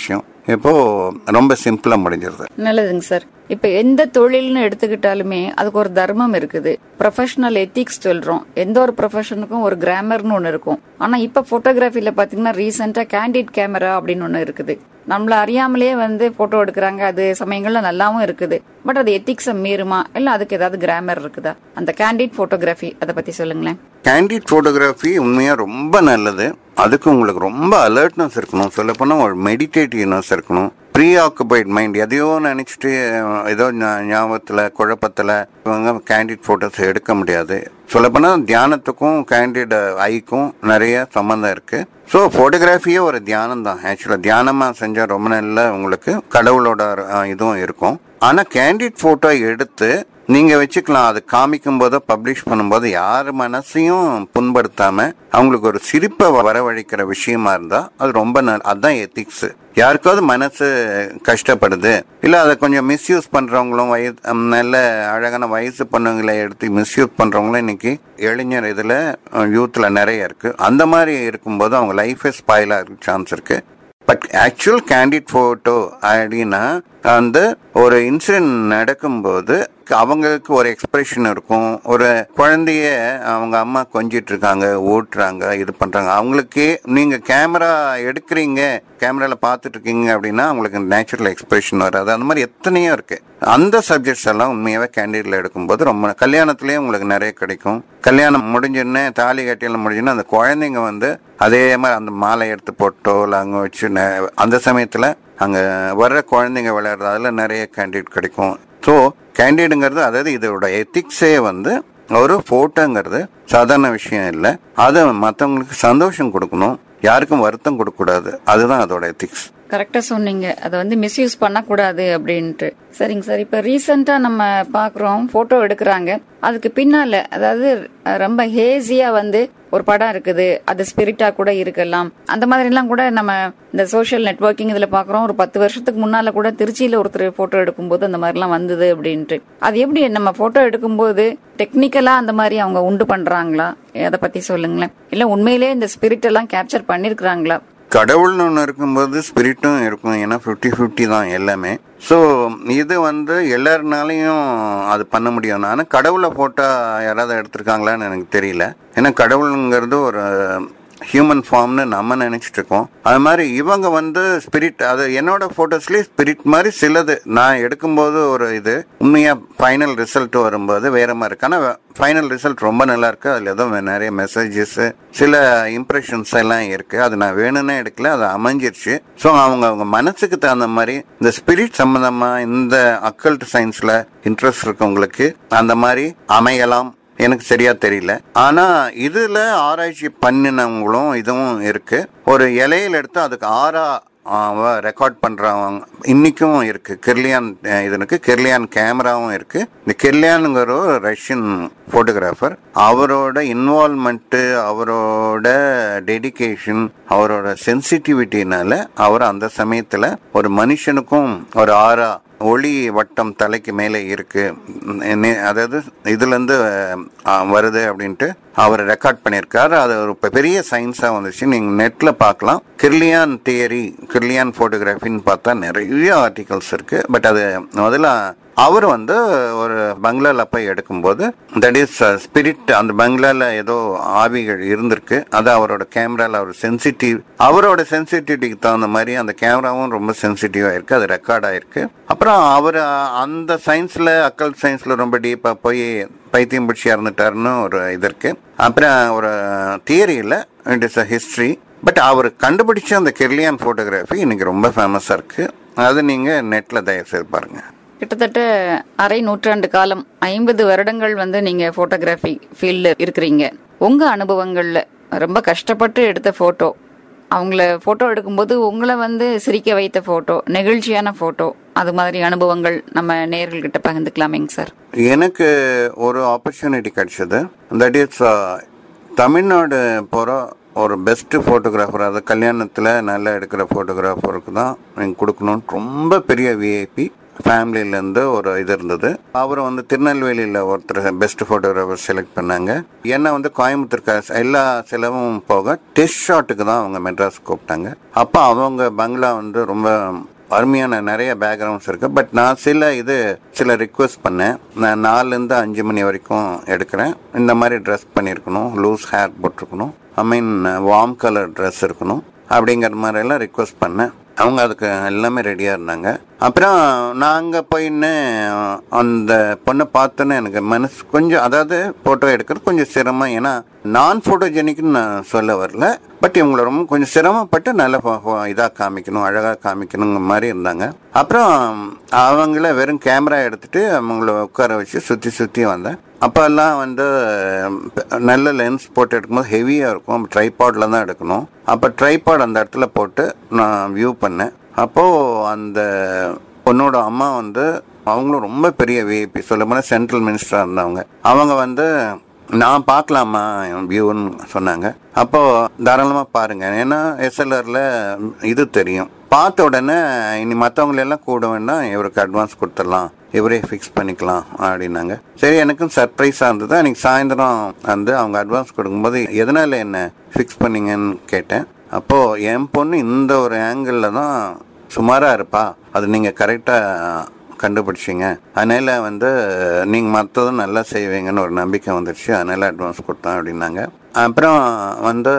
S4: இப்போ ரொம்ப சிம்பிளாக முடிஞ்சிருது
S2: நல்லதுங்க சார் இப்ப எந்த தொழில்னு எடுத்துக்கிட்டாலுமே அதுக்கு ஒரு தர்மம் இருக்குது ப்ரொஃபஷனல் எத்திக்ஸ் சொல்றோம் எந்த ஒரு ப்ரொஃபஷனுக்கும் ஒரு கிராமர்னு ஒன்று இருக்கும் ஆனா இப்ப போட்டோகிராஃபில பாத்தீங்கன்னா ரீசெண்டா கேண்டிட் கேமரா அப்படின்னு ஒன்று இருக்குது நம்மள அறியாமலே வந்து போட்டோ எடுக்கிறாங்க அது சமயங்கள்ல நல்லாவும் இருக்குது பட் அது எத்திக்ஸை மீறுமா இல்ல அதுக்கு ஏதாவது கிராமர் இருக்குதா அந்த கேண்டிட் போட்டோகிராஃபி அதை பத்தி சொல்லுங்களேன்
S4: கேண்டிட் ஃபோட்டோகிராஃபி உண்மையாக ரொம்ப நல்லது அதுக்கு உங்களுக்கு ரொம்ப அலர்ட்னஸ் இருக்கணும் சொல்லப்போனால் ஒரு மெடிடேட்டிவ்னஸ் இருக்கணும் ப்ரீ ஆக்குபைட் மைண்ட் எதையோ நினச்சிட்டு ஏதோ ஞா- ஞாபகத்தில் குழப்பத்தில் இவங்க கேண்டிட் ஃபோட்டோஸ் எடுக்க முடியாது சொல்லப்போனால் தியானத்துக்கும் கேண்டிட் ஐக்கும் நிறைய சம்மந்தம் இருக்குது ஸோ ஃபோட்டோகிராஃபியே ஒரு தியானம் தான் ஆக்சுவலாக தியானமாக செஞ்சால் ரொம்ப நல்ல உங்களுக்கு கடவுளோட அஹ், இதுவும் இருக்கும் ஆனால் கேண்டிட் ஃபோட்டோ எடுத்து நீங்க வச்சுக்கலாம் அது காமிக்கும் போதோ பப்ளிஷ் பண்ணும்போது யார் மனசையும் புண்படுத்தாம அவங்களுக்கு ஒரு சிரிப்பை வரவழைக்கிற விஷயமா இருந்தா அது ரொம்ப நல்ல அதுதான் எத்திக்ஸ் யாருக்காவது மனசு கஷ்டப்படுது இல்ல அதை கொஞ்சம் மிஸ்யூஸ் பண்றவங்களும் வயது ஹம், நல்ல அழகான வயசு பொண்ணுங்களை எடுத்து மிஸ்யூஸ் பண்றவங்களும் இன்னைக்கு இளைஞர் இதுல யூத்ல நிறைய இருக்கு அந்த மாதிரி இருக்கும்போது அவங்க லைஃபே ஸ்பாயில் ஆக சான்ஸ் இருக்கு பட் ஆக்சுவல் கேண்டிட் ஃபோட்டோ அப்படின்னா அந்த ஒரு இன்சிடென்ட் நடக்கும்போது அவங்களுக்கு ஒரு எக்ஸ்பிரஷன் இருக்கும் ஒரு குழந்தைய அவங்க அம்மா கொஞ்சிட்டு இருக்காங்க ஓட்டுறாங்க இது பண்றாங்க அவங்களுக்கே நீங்க கேமரா எடுக்கிறீங்க கேமரால பார்த்துட்டு இருக்கீங்க அப்படின்னா அவங்களுக்கு நேச்சுரல் எக்ஸ்பிரஷன் வராது அந்த மாதிரி எத்தனையோ இருக்கு அந்த சப்ஜெக்ட்ஸ் எல்லாம் உண்மையாவே கேண்டிட்ல எடுக்கும்போது ரொம்ப கல்யாணத்திலேயே உங்களுக்கு நிறைய கிடைக்கும் கல்யாணம் முடிஞ்சுன்னு தாலி கட்டியெல்லாம் முடிஞ்சுன்னு அந்த குழந்தைங்க வந்து அதே மாதிரி அந்த மாலை எடுத்து போட்டோ இல்லை அங்கே வச்சு ந- அந்த சமயத்தில் அங்கே வர்ற குழந்தைங்க விளையாடுறது நிறைய கேண்டிட் கிடைக்கும் ஸோ கேண்டிடுங்கிறது அதாவது இதோட எத்திக்ஸே வந்து ஒரு ஃபோட்டோங்கிறது சாதாரண விஷயம் இல்லை அது மற்றவங்களுக்கு சந்தோஷம் கொடுக்கணும் யாருக்கும் வருத்தம் கொடுக்கக்கூடாது அதுதான் அதோட எத்திக்ஸ்
S2: கரெக்டா சொன்னீங்க அதை வந்து மிஸ்யூஸ் பண்ணக்கூடாது அப்படின்ட்டு சரிங்க சார் இப்ப ரீசெண்டா நம்ம பாக்குறோம் போட்டோ எடுக்கிறாங்க அதுக்கு பின்னால அதாவது அஹ், ரொம்ப ஹேசியா வந்து ஒரு படம் இருக்குது அது ஸ்பிரிட்டா கூட இருக்கலாம் அந்த மாதிரி எல்லாம் கூட நம்ம இந்த சோஷியல் நெட்வொர்க்கிங் இதுல பாக்குறோம் ஒரு பத்து வருஷத்துக்கு முன்னால கூட திருச்சியில ஒருத்தர் போட்டோ எடுக்கும்போது அந்த மாதிரி எல்லாம் வந்தது அப்படின்ட்டு அது எப்படி நம்ம போட்டோ எடுக்கும்போது டெக்னிக்கலா அந்த மாதிரி அவங்க உண்டு பண்றாங்களா அதை பத்தி சொல்லுங்களேன் இல்ல உண்மையிலேயே இந்த ஸ்பிரிட் எல்லாம் கேப்சர் பண்ணிருக்கிறாங்களா
S4: கடவுள்னு ஒன்று இருக்கும்போது ஸ்பிரிட்டும் இருக்கும் ஏன்னா ஃபிஃப்டி ஃபிஃப்டி தான் எல்லாமே ஸோ இது வந்து எல்லாருனாலையும் அது பண்ண முடியும் ஆனால் கடவுளை போட்டால் யாராவது எடுத்திருக்காங்களான்னு எனக்கு தெரியல ஏன்னா கடவுளுங்கிறது ஒரு ஹியூமன் ஃபார்ம்னு நம்ம நினைச்சிட்டு இருக்கோம் அது மாதிரி இவங்க வந்து ஸ்பிரிட் அது என்னோட ஃபோட்டோஸ்லேயே ஸ்பிரிட் மாதிரி சிலது நான் எடுக்கும்போது ஒரு இது உண்மையா ஃபைனல் ரிசல்ட் வரும்போது வேற மாதிரி இருக்கு ஆனால் ஃபைனல் ரிசல்ட் ரொம்ப நல்லா இருக்கு அதில் ஏதோ நிறைய மெசேஜஸ் சில இம்ப்ரெஷன்ஸ் எல்லாம் இருக்கு அது நான் வேணும்னே எடுக்கல அது அமைஞ்சிருச்சு ஸோ அவங்க அவங்க மனசுக்கு தகுந்த மாதிரி இந்த ஸ்பிரிட் சம்பந்தமா இந்த அக்கல்ட் சயின்ஸ்ல இன்ட்ரெஸ்ட் இருக்கவங்களுக்கு அந்த மாதிரி அமையலாம் எனக்கு சரியா தெரியல ஆனா இதுல ஆராய்ச்சி பண்ணினவங்களும் இதுவும் இருக்கு ஒரு இலையில எடுத்து அதுக்கு ஆறா ரெக்கார்ட் பண்றவங்க இன்னைக்கும் இருக்கு கிர்லியான் அஹ், இது இருக்கு கிர்லியான் கேமராவும் இருக்கு இந்த கிர்லியானுங்கிற ஒரு ரஷ்யன் போட்டோகிராஃபர் அவரோட இன்வால்மெண்ட்டு அவரோட டெடிகேஷன் அவரோட சென்சிட்டிவிட்டினால அவர் அந்த சமயத்துல ஒரு மனுஷனுக்கும் ஒரு ஆறா ஒளி வட்டம் தலைக்கு மேலே இருக்கு நே- அதாவது இதுல இருந்து அஹ், வருது அப்படின்ட்டு அவர் ரெக்கார்ட் பண்ணியிருக்காரு அது ஒரு பெ- பெரிய சயின்ஸா வந்துச்சு நீங்க நெட்ல பார்க்கலாம் கிர்லியான் தியரி கிர்லியான் போட்டோகிராஃபின்னு பார்த்தா நிறைய ஆர்டிகல்ஸ் இருக்கு பட் அது முதல்ல அவர் வந்து ஒரு பங்களால போய் எடுக்கும்போது தட் இஸ் ஸ்பிரிட் அந்த பங்களால ஏதோ ஆவிகள் இருந்திருக்கு அது அவரோட கேமரால அவர் சென்சிட்டிவ் அவரோட சென்சிட்டிவிட்டிக்கு தகுந்த மாதிரி அந்த கேமராவும் ரொம்ப சென்சிட்டிவா இருக்கு அது ரெக்கார்ட் ஆயிருக்கு அப்புறம் அவர் அந்த சயின்ஸ்ல அக்கல் சயின்ஸ்ல ரொம்ப டீப்பா போய் பைத்தியம் பிடிச்சி இறந்துட்டாருன்னு ஒரு இது இருக்கு அப்புறம் ஒரு தியரியில் it is a history but அவர் கண்டுபிடிச்ச அந்த கெர்லியான் ஃபோட்டோகிராஃபி இன்னைக்கு ரொம்ப ஃபேமஸாக இருக்கு அது நீங்கள் நெட்டில் தயவு செய்து பாருங்க
S2: கிட்டத்தட்ட அரை நூற்றாண்டு காலம் ஐம்பது வருடங்கள் வந்து நீங்க போட்டோகிராஃபி ஃபீல்ட்ல இருக்கிறீங்க உங்க அனுபவங்கள்ல ரொம்ப கஷ்டப்பட்டு எடுத்த போட்டோ அவங்கள போட்டோ எடுக்கும்போது உங்களை வந்து சிரிக்க வைத்த போட்டோ நெகிழ்ச்சியான போட்டோ அது மாதிரி அனுபவங்கள் நம்ம நேயர்கள்கிட்ட பகிர்ந்துக்கலாமேங்க சார்
S4: எனக்கு ஒரு ஆப்பர்ச்சுனிட்டி கிடைச்சது தட் இஸ் தமிழ்நாடு போகிற ஒரு பெஸ்ட் ஃபோட்டோகிராஃபர் அது கல்யாணத்தில் நல்லா எடுக்கிற ஃபோட்டோகிராஃபருக்கு தான் நீங்கள் கொடுக்கணும்னு ரொம்ப பெரிய விஐபி ஃபேமிலியிலேருந்து ஒரு இது இருந்தது அவர் வந்து திருநெல்வேலியில் ஒருத்தர் பெஸ்ட் ஃபோட்டோகிராஃபர் செலக்ட் பண்ணாங்க என்னை வந்து கோயம்புத்தூர் காசு எல்லா செலவும் போக டெஸ்ட் ஷாட்டுக்கு தான் அவங்க மெட்ராஸ் கூப்பிட்டாங்க அப்போ அவங்க பங்களா வந்து ரொம்ப அருமையான நிறைய பேக்ரவுண்ட்ஸ் இருக்கு பட் நான் சில இது சில ரிக்வெஸ்ட் பண்ணேன் நான் நாலுலேருந்து அஞ்சு மணி வரைக்கும் எடுக்கிறேன் இந்த மாதிரி ட்ரெஸ் பண்ணியிருக்கணும் லூஸ் ஹேர் போட்டிருக்கணும் I mean warm colour dress இருக்கணும் அப்படிங்கிற மாதிரி எல்லாம் ரிக்வெஸ்ட் பண்ணேன் அவங்க அதுக்கு எல்லாமே ரெடியாக இருந்தாங்க அப்புறம் நான் அங்கே போயின்னு அந்த பொண்ணை பார்த்தோன்னே எனக்கு மனசு கொஞ்சம் அதாவது ஃபோட்டோ எடுக்கிறது கொஞ்சம் சிரமம் ஏன்னா நான் ஃபோட்டோஜெனிக்னு நான் சொல்ல வரல பட் இவங்களை ரொம்ப கொஞ்சம் சிரமப்பட்டு நல்ல இதாக காமிக்கணும் அழகாக காமிக்கணுங்கிற மாதிரி இருந்தாங்க அப்புறம் அவங்கள வெறும் கேமரா எடுத்துட்டு அவங்கள உட்கார வச்சு சுற்றி சுற்றி வந்தேன் அப்போல்லாம் வந்து நல்ல லென்ஸ் போட்டு எடுக்கும்போது ஹெவியாக இருக்கும் ட்ரைபாடில் தான் எடுக்கணும் அப்போ ட்ரைபாட் அந்த இடத்துல போட்டு நான் வியூ பண்ணேன் அப்போது அந்த பொண்ணோட அம்மா வந்து அவங்களும் ரொம்ப பெரிய விஐபி சொல்ல போனால் சென்ட்ரல் மினிஸ்டராக இருந்தவங்க அவங்க வந்து நான் பார்க்கலாமா வியூன்னு சொன்னாங்க அப்போது தாராளமாக பாருங்கள் ஏன்னா எஸ்எல்ஆரில் இது தெரியும் பார்த்த உடனே இனி மற்றவங்களெல்லாம் கூட வேணா இவருக்கு அட்வான்ஸ் கொடுத்துடலாம் இவரே ஃபிக்ஸ் பண்ணிக்கலாம் அப்படின்னாங்க சரி எனக்கும் சர்ப்ரைஸாக இருந்தது அன்றைக்கி சாயந்தரம் வந்து அவங்க அட்வான்ஸ் கொடுக்கும்போது எதனால் என்ன ஃபிக்ஸ் பண்ணீங்கன்னு கேட்டேன் அப்போது என் பொண்ணு இந்த ஒரு ஆங்கிளில் தான் சுமாராக இருப்பா அது நீங்கள் கரெக்டாக கண்டுபிடிச்சிங்க அதனால் வந்து நீங்கள் மற்றதும் நல்லா செய்வீங்கன்னு ஒரு நம்பிக்கை வந்துடுச்சு அதனால் அட்வான்ஸ் கொடுத்தேன் அப்படின்னாங்க அப்புறம் வந்து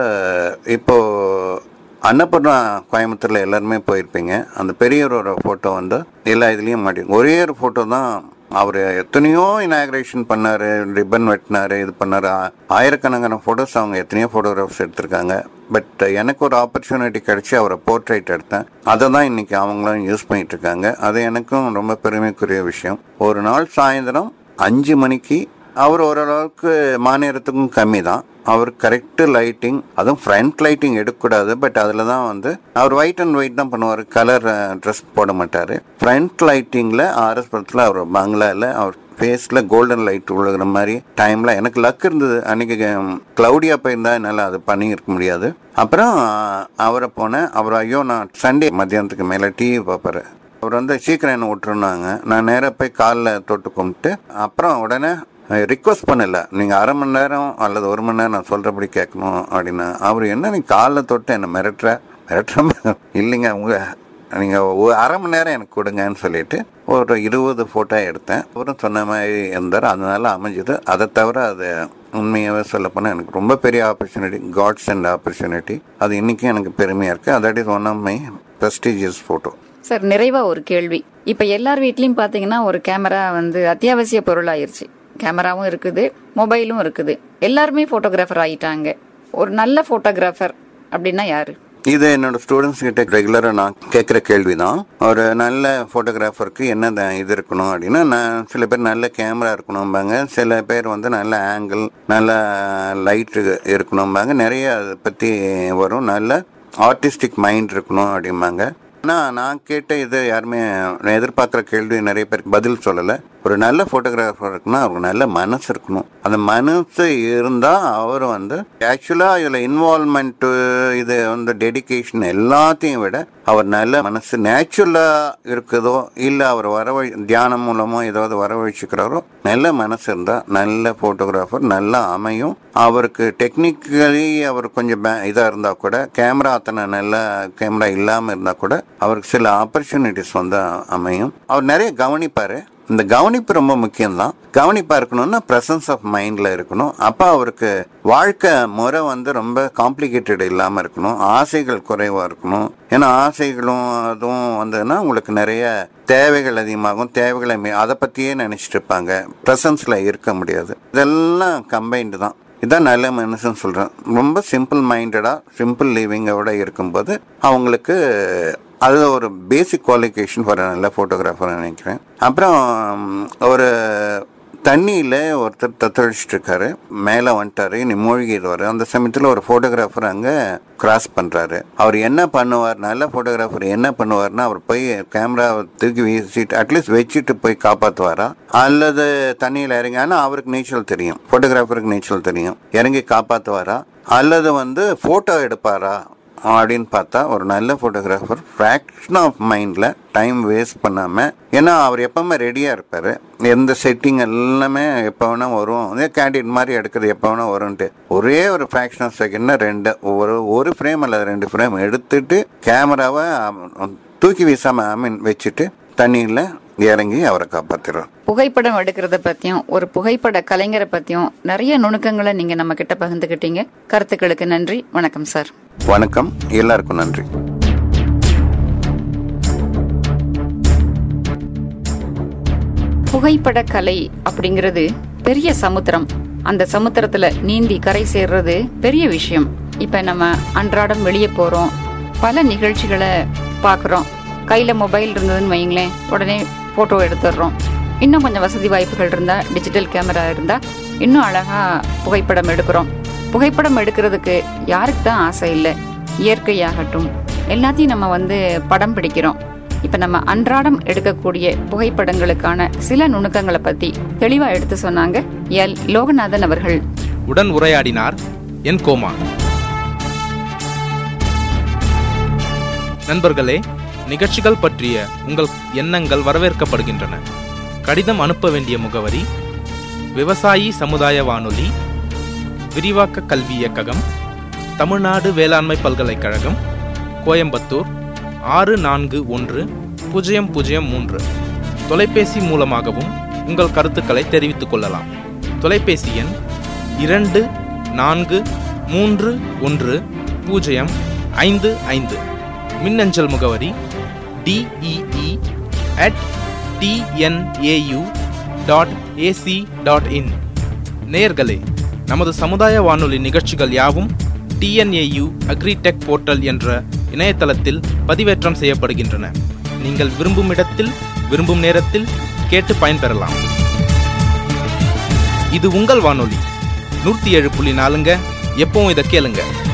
S4: இப்போது அன்னபூர்ணா கோயம்புத்தூரில் எல்லாருமே போயிருப்பீங்க அந்த பெரியவரோட ஃபோட்டோ வந்து எல்லா இதுலேயும் மாட்டி ஒரே ஒரு ஃபோட்டோ தான் அவர் எத்தனையோ இனாகிரேஷன் பண்ணார் ரிப்பன் வெட்டினார் இது பண்ணார் ஆயிரக்கணக்கான ஃபோட்டோஸ் அவங்க எத்தனையோ ஃபோட்டோகிராஃப்ஸ் எடுத்திருக்காங்க பட் எனக்கு ஒரு ஆப்பர்ச்சுனிட்டி கிடைச்சி அவரை போர்ட்ரேட் எடுத்தேன் அதை தான் இன்னைக்கு அவங்களும் யூஸ் பண்ணிட்டு இருக்காங்க அது எனக்கும் ரொம்ப பெருமைக்குரிய விஷயம் ஒரு நாள் சாயந்தரம் அஞ்சு மணிக்கு அவர் ஓரளவுக்கு மாநிலத்துக்கும் கம்மி தான் அவர் கரெக்டு லைட்டிங் அதுவும் ஃப்ரண்ட் லைட்டிங் எடுக்கக்கூடாது பட் அதில் தான் வந்து அவர் ஒயிட் அண்ட் ஒயிட் தான் பண்ணுவார் கலர் ட்ரெஸ் போட மாட்டார் ஃப்ரண்ட் லைட்டிங்கில் ஆர்எஸ் படத்தில் அவர் பங்களாவில் அவர் ஃபேஸில் கோல்டன் லைட் விழுகிற மாதிரி டைமில் எனக்கு லக் இருந்தது அன்றைக்கி க்ளவுடியாக போயிருந்தா என்னால் அது பண்ணியிருக்க முடியாது அப்புறம் அவரை போனேன் அவர் ஐயோ நான் சண்டே மத்தியானத்துக்கு மேலே டிவி பார்ப்பாரு அவர் வந்து சீக்கிரம் என்ன விட்டுருந்தாங்க நான் நேராக போய் காலில் தொட்டு கும்பிட்டு அப்புறம் உடனே ரிக்வஸ்ட் பண்ணல நீங்கள் அரை மணி நேரம் அல்லது ஒரு மணி நேரம் நான் சொல்கிறபடி கேட்கணும் அப்படின்னா அவர் என்ன நீ காலில் தொட்டு என்னை மிரட்டுற மிரட்டுற இல்லைங்க உங்கள் நீங்கள் ஒரு அரை மணி நேரம் எனக்கு கொடுங்கன்னு சொல்லிட்டு ஒரு இருபது ஃபோட்டோ எடுத்தேன் அவரும் சொன்ன மாதிரி இருந்தார் அதனால அமைஞ்சது அதை தவிர அது உண்மையாகவே சொல்லப்போனால் எனக்கு ரொம்ப பெரிய ஆப்பர்ச்சுனிட்டி காட்ஸ் அண்ட் ஆப்பர்ச்சுனிட்டி அது இன்றைக்கும் எனக்கு பெருமையாக இருக்குது that is one of my prestigious photo
S2: sir நிறைவா ஒரு கேள்வி இப்ப எல்லார் வீட்லயும் பாத்தீங்கன்னா ஒரு கேமரா வந்து அத்தியாவசிய பொருள் ஆயிருச்சு கேமராவும் இருக்குது மொபைலும் இருக்குது எல்லாருமே போட்டோகிராஃபர் ஆயிட்டாங்க ஒரு நல்ல போட்டோகிராஃபர் அப்படின்னா யாரு
S4: இது என்னோட ஸ்டூடெண்ட்ஸ் கிட்ட ரெகுலராக நான் கேட்குற கேள்வி தான் ஒரு நல்ல ஃபோட்டோகிராஃபருக்கு என்ன த- இது இருக்கணும் அப்படின்னா நான் சில பேர் நல்ல கேமரா இருக்கணும்பாங்க சில பேர் வந்து நல்ல ஆங்கிள் நல்ல லைட்டு இருக்கணும்பாங்க நிறைய அதை பற்றி வரும் நல்ல ஆர்டிஸ்டிக் மைண்ட் இருக்கணும் அப்படிம்பாங்க ஆனால் நான் கேட்ட இது யாருமே நான் எதிர்பார்க்குற கேள்வி நிறைய பேருக்கு பதில் சொல்லலை ஒரு நல்ல ஃபோட்டோகிராஃபர் இருக்குன்னா அவருக்கு நல்ல மனசு இருக்கணும் அந்த மனசு இருந்தால் அவர் வந்து ஆக்சுவலாக இதில் இன்வால்மெண்ட்டு இது வந்து டெடிகேஷன் எல்லாத்தையும் விட அவர் நல்ல மனசு நேச்சுரலாக இருக்குதோ இல்லை அவர் வரவழி தியானம் மூலமோ ஏதாவது வரவழைச்சிக்கிறாரோ நல்ல மனசு இருந்தால் நல்ல ஃபோட்டோகிராஃபர் நல்லா அமையும் அவருக்கு டெக்னிக்கலி அவர் கொஞ்சம் இதாக இருந்தால் கூட கேமரா அத்தனை நல்ல கேமரா இல்லாமல் இருந்தால் கூட அவருக்கு சில ஆப்பர்ச்சுனிட்டிஸ் வந்து அமையும் அவர் நிறைய கவனிப்பார் இந்த கவனிப்பு ரொம்ப முக்கியம்தான் கவனிப்பா இருக்கணும்னா பிரசன்ஸ் ஆஃப் மைண்ட்ல இருக்கணும் அப்போ அவருக்கு வாழ்க்கை முறை வந்து ரொம்ப காம்ப்ளிகேட்டட் இல்லாமல் இருக்கணும் ஆசைகள் குறைவா இருக்கணும் ஏன்னா ஆசைகளும் அதுவும் வந்ததுன்னா உங்களுக்கு நிறைய தேவைகள் அதிகமாகும் தேவைகளை மீ- அதை பற்றியே நினச்சிட்டு இருப்பாங்க ப்ரெசன்ஸில் இருக்க முடியாது இதெல்லாம் கம்பைன்டு தான் இதான் நல்ல மனுஷன் சொல்கிறேன் ரொம்ப சிம்பிள் மைண்டடாக சிம்பிள் லிவிங்கோட இருக்கும்போது அவங்களுக்கு அது ஒரு பேசிக் குவாலிஃபிகேஷன் ஃபார் நல்ல ஃபோட்டோகிராஃபர் நினைக்கிறேன் அப்புறம் ம், ஒரு தண்ணியில் ஒருத்தர் தத்தளிச்சிட்டு இருக்காரு மேலே வந்துட்டாரு இனி மூழ்கிடுவார் அந்த சமயத்தில் ஒரு ஃபோட்டோகிராஃபர் அங்கே கிராஸ் பண்ணுறாரு அவர் என்ன பண்ணுவார் நல்ல ஃபோட்டோகிராஃபர் என்ன பண்ணுவார்னா அவர் போய் கேமராவை தூக்கி வீசிட்டு அட்லீஸ்ட் வச்சுட்டு போய் காப்பாற்றுவாரா அல்லது தண்ணியில் இறங்கி ஆனால் அவருக்கு நீச்சல் தெரியும் ஃபோட்டோகிராஃபருக்கு நீச்சல் தெரியும் இறங்கி காப்பாற்றுவாரா அல்லது வந்து ஃபோட்டோ எடுப்பாரா அப்படின்னு பார்த்தா ஒரு நல்ல ஃபோட்டோகிராஃபர் ஃப்ராக்ஷன் ஆஃப் மைண்டில் டைம் வேஸ்ட் பண்ணாமல் ஏன்னா அவர் எப்பவுமே ரெடியாக இருப்பார் எந்த செட்டிங் எல்லாமே எப்போ வேணால் வரும் அதே கேண்டிட் மாதிரி எடுக்கிறது எப்போ வேணால் வரும்ன்ட்டு ஒரே ஒரு ஃப்ராக்ஷன் ஆஃப் செகண்ட்னா ரெண்டு ஒரு ஒரு ஃப்ரேம் அல்லது ரெண்டு ஃப்ரேம் எடுத்துட்டு கேமராவை தூக்கி வீசாம ஐ மீன் வச்சுட்டு தண்ணியில் இறங்கி அவரை காப்பாத்திடுறோம்
S2: புகைப்படம் எடுக்கிறத பத்தியும் ஒரு புகைப்பட கலைஞரை பத்தியும் நிறைய நுணுக்கங்களை நீங்க நம்ம கிட்ட பகிர்ந்துக்கிட்டீங்க கருத்துக்களுக்கு நன்றி வணக்கம் சார்
S4: வணக்கம் எல்லாருக்கும் நன்றி
S2: புகைப்பட கலை அப்படிங்கிறது பெரிய சமுத்திரம் அந்த சமுத்திரத்துல நீந்தி கரை சேர்றது பெரிய விஷயம் இப்ப நம்ம அன்றாடம் வெளியே போறோம் பல நிகழ்ச்சிகளை பார்க்குறோம் கையில மொபைல் இருந்ததுன்னு வைங்களேன் உடனே போட்டோ எடுத்துடுறோம் இன்னும் கொஞ்சம் வசதி வாய்ப்புகள் இருந்தா டிஜிட்டல் கேமரா இருந்தா இன்னும் அழகா புகைப்படம் எடுக்கிறோம் புகைப்படம் எடுக்கிறதுக்கு யாருக்கு தான் ஆசை இல்லை இயற்கையாகட்டும் எல்லாத்தையும் நம்ம வந்து படம் பிடிக்கிறோம் இப்ப நம்ம அன்றாடம் எடுக்கக்கூடிய புகைப்படங்களுக்கான சில நுணுக்கங்களை பத்தி தெளிவா எடுத்து சொன்னாங்க எல் லோகநாதன் அவர்கள்
S3: உடன் உரையாடினார் என் கோமா நண்பர்களே நிகழ்ச்சிகள் பற்றிய உங்கள் எண்ணங்கள் வரவேற்கப்படுகின்றன கடிதம் அனுப்ப வேண்டிய முகவரி விவசாயி சமுதாய வானொலி விரிவாக்க கல்வி இயக்ககம் தமிழ்நாடு வேளாண்மை பல்கலைக்கழகம் கோயம்புத்தூர் ஆறு நான்கு ஒன்று பூஜ்ஜியம் பூஜ்ஜியம் மூன்று தொலைபேசி மூலமாகவும் உங்கள் கருத்துக்களை தெரிவித்துக் கொள்ளலாம் தொலைபேசி எண் இரண்டு நான்கு மூன்று ஒன்று பூஜ்ஜியம் ஐந்து ஐந்து மின்னஞ்சல் முகவரி T E E at TNAU dot AC dot in நேயர்களே நமது சமுதாய வானொலி நிகழ்ச்சிகள் யாவும் டிஎன்ஏயு அக்ரிடெக் போர்ட்டல் என்ற இணையதளத்தில் பதிவேற்றம் செய்யப்படுகின்றன நீங்கள் விரும்பும் இடத்தில் விரும்பும் நேரத்தில் கேட்டு பயன்பெறலாம் இது உங்கள் வானொலி நூற்றி ஏழு புள்ளி நாலுங்க எப்பவும் இதை கேளுங்க